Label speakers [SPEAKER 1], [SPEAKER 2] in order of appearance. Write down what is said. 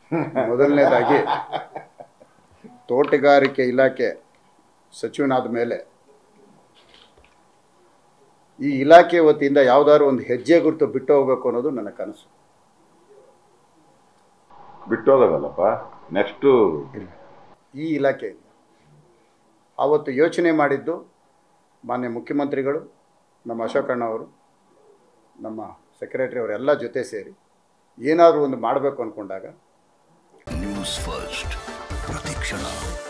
[SPEAKER 1] ಮೊದಲನೇದಾಗಿ ತೋಟಗಾರಿಕೆ ಇಲಾಖೆ ಸಚಿವನಾದ ಮೇಲೆ ಈ ಇಲಾಖೆ ವತಿಯಿಂದ ಯಾವುದಾದ್ರು ಒಂದು ಹೆಜ್ಜೆ ಗುರುತು ಬಿಟ್ಟು ಹೋಗಬೇಕು ಅನ್ನೋದು ನನ್ನ ಕನಸು
[SPEAKER 2] ಬಿಟ್ಟೋಗೋದಲ್ಲಪ್ಪ ನೆಕ್ಸ್ಟು
[SPEAKER 1] ಈ ಇಲಾಖೆಯಿಂದ ಆವತ್ತು ಯೋಚನೆ ಮಾಡಿದ್ದು ಮಾನ್ಯ ಮುಖ್ಯಮಂತ್ರಿಗಳು ನಮ್ಮ ಅಶೋಕಣ್ಣ ಅವರು ನಮ್ಮ ಸೆಕ್ರೆಟರಿ ಅವರೆಲ್ಲ ಜೊತೆ ಸೇರಿ ಏನಾದರೂ ಒಂದು ಮಾಡಬೇಕು ಅಂದ್ಕೊಂಡಾಗ
[SPEAKER 3] ನ್ಯೂಸ್ ಫಸ್ಟ್ ಪ್ರತಿಕ್ಷಣ